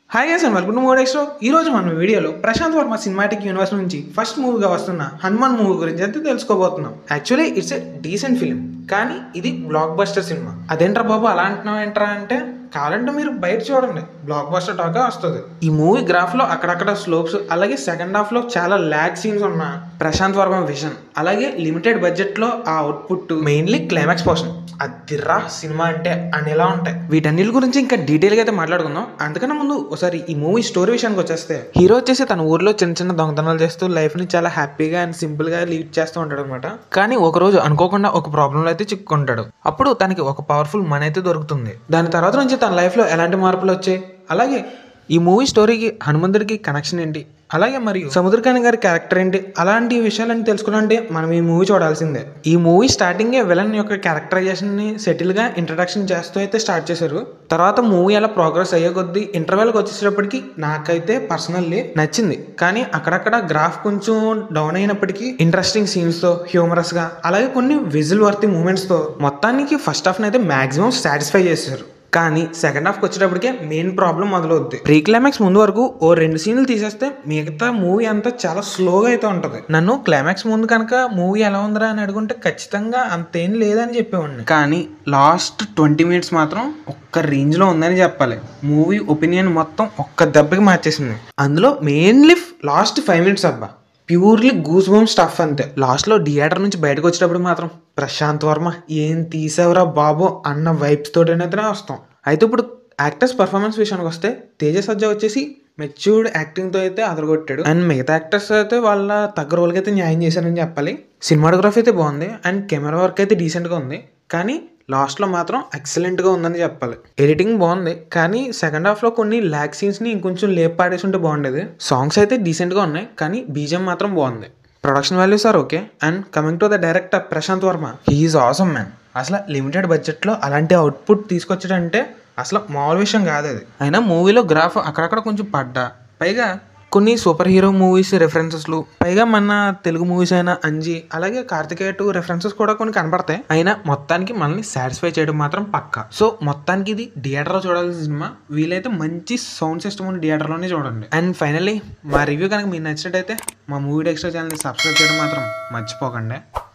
hi guys and welcome to mood extro ఈ రోజు మనం ఈ వీడియోలో ప్రశాంత్ వర్మ సినిమాటిక్ యూనివర్స్ నుంచి ఫస్ట్ మూవీగా వస్తున్న హనుమాన్ మూవీ గురించి అయితే తెలుసుకోబోతున్నాం actually it's a decent film కానీ ఇది బ్లాక్ బస్టర్ సినిమా అదేంట్రా బాబు అలా అంటున్నావు ఏంట్రా అంటే కావాలంటే మీరు బయట చూడండి బ్లాక్ బస్టర్ టాకే వస్తుంది ఈ మూవీ గ్రాఫ్ లో అక్కడక్కడ స్లోప్స్ అలాగే సెకండ్ హాఫ్ లో చాలా ల్యాగ్ సీన్స్ ఉన్న ప్రశాంత్ వర్మ విజన్ అలాగే లిమిటెడ్ బడ్జెట్ లో ఆ అవుట్పుట్ మెయిన్లీ క్లైమాక్స్ పోర్షన్ అదిరా సినిమా అంటే అనేలా ఉంటాయి వీటన్నిటి గురించి ఇంకా డీటెయిల్ గా అయితే మాట్లాడుకుందాం అందుకన్నా ముందు ఒకసారి ఈ మూవీ స్టోరీ విషయానికి వచ్చేస్తే హీరో వచ్చేసి తన ఊర్లో చిన్న చిన్న దొంగతనాలు చేస్తూ లైఫ్ ని చాలా హ్యాపీగా అండ్ సింపుల్ గా లీడ్ చేస్తూ ఉంటాడు అనమాట కానీ ఒక రోజు అనుకోకుండా ఒక ప్రాబ్లం లో అయితే చిక్కుకుంటాడు అప్పుడు తనకి ఒక పవర్ఫుల్ మనీ అయితే దొరుకుతుంది దాని తర్వాత నుంచి తన లైఫ్ లో ఎలాంటి మార్పులు వచ్చాయి అలాగే ఈ మూవీ స్టోరీకి హనుమంతుడికి కనెక్షన్ ఏంటి అలాగే మరియు సముద్రకాని గారి క్యారెక్టర్ ఏంటి అలాంటి విషయాలన్నీ తెలుసుకోవాలంటే మనం ఈ మూవీ చూడాల్సిందే ఈ మూవీ స్టార్టింగే విలన్ యొక్క క్యారెక్టరైజేషన్ ని సెటిల్ గా ఇంట్రడక్షన్ చేస్తూ అయితే స్టార్ట్ చేశారు తర్వాత మూవీ అలా ప్రోగ్రెస్ అయ్యే కొద్దీ ఇంటర్వెల్కి వచ్చేటప్పటికి నాకైతే పర్సనల్లీ నచ్చింది కానీ అక్కడక్కడ గ్రాఫ్ కొంచెం డౌన్ అయినప్పటికీ ఇంట్రెస్టింగ్ సీన్స్ తో హ్యూమరస్ గా అలాగే కొన్ని విజిల్ వర్తి మూమెంట్స్ తో మొత్తానికి ఫస్ట్ హాఫ్ అయితే మాక్సిమం సాటిస్ఫై చేశారు కానీ సెకండ్ హాఫ్కి వచ్చేటప్పటికే మెయిన్ ప్రాబ్లం మొదలవుద్ది ప్రీ క్లైమాక్స్ ముందు వరకు ఓ రెండు సీన్లు తీసేస్తే మిగతా మూవీ అంతా చాలా స్లోగా అయితే ఉంటుంది నన్ను క్లైమాక్స్ ముందు కనుక మూవీ ఎలా ఉందిరా అని అడుగుంటే ఖచ్చితంగా అంతేం లేదని చెప్పేవాడిని కానీ లాస్ట్ ట్వంటీ మినిట్స్ మాత్రం ఒక్క రేంజ్లో ఉందని చెప్పాలి మూవీ ఒపీనియన్ మొత్తం ఒక్క దెబ్బకి మార్చేసింది అందులో మెయిన్లీ లాస్ట్ ఫైవ్ మినిట్స్ అబ్బా ప్యూర్లీ గూస్ బోమ్ స్టఫ్ అంతే లాస్ట్లో థియేటర్ నుంచి బయటకు వచ్చేటప్పుడు మాత్రం ప్రశాంత్ వర్మ ఏం తీసావురా బాబు అన్న వైబ్స్ తోటైతే వస్తాం అయితే ఇప్పుడు యాక్టర్స్ పర్ఫార్మెన్స్ విషయానికి వస్తే తేజ సజ్జా వచ్చేసి మెచ్యూర్డ్ యాక్టింగ్తో అయితే అదరగొట్టాడు అండ్ మిగతా యాక్టర్స్ అయితే వాళ్ళ తగ్గ రోల్కి అయితే న్యాయం చేశారని చెప్పాలి సినిమాటోగ్రఫీ అయితే బాగుంది అండ్ కెమెరా వర్క్ అయితే డీసెంట్గా ఉంది కానీ లాస్ట్లో మాత్రం ఎక్సలెంట్గా ఉందని చెప్పాలి ఎడిటింగ్ బాగుంది కానీ సెకండ్ హాఫ్లో కొన్ని ల్యాక్ సీన్స్ని ఇంకొంచెం లేపు పాడేసి ఉంటే బాగుండేది సాంగ్స్ అయితే డీసెంట్గా ఉన్నాయి కానీ బీజం మాత్రం బాగుంది production values are okay and coming to the director Prashanth Varma he's awesome man అసలు లిమిటెడ్ బడ్జెట్లో అలాంటి అవుట్పుట్ తీసుకొచ్చాడంటే అసలు మామూలు విషయం కాదు అది అయినా మూవీలో గ్రాఫ్ అక్కడక్కడ కొంచెం పడ్డా పైగా కొన్ని సూపర్ హీరో మూవీస్ రెఫరెన్సెస్లు పైగా మన తెలుగు మూవీస్ అయిన అంజీ అలాగే కార్తికేయ టూ రెఫరెన్సెస్ కూడా కొన్ని కనపడతాయి అయినా మొత్తానికి మనల్ని సాటిస్ఫై చేయడం మాత్రం పక్కా సో మొత్తానికి ఇది థియేటర్లో చూడాల్సిన సినిమా వీలైతే మంచి సౌండ్ సిస్టమ్ ఉన్న థియేటర్లోనే చూడండి అండ్ ఫైనల్లీ మా రివ్యూ కనుక మీకు నచ్చినట్టయితే మా మూవీ ఎక్స్ట్రా ఛానల్ని సబ్స్క్రైబ్ చేయడం మాత్రం మర్చిపోకండి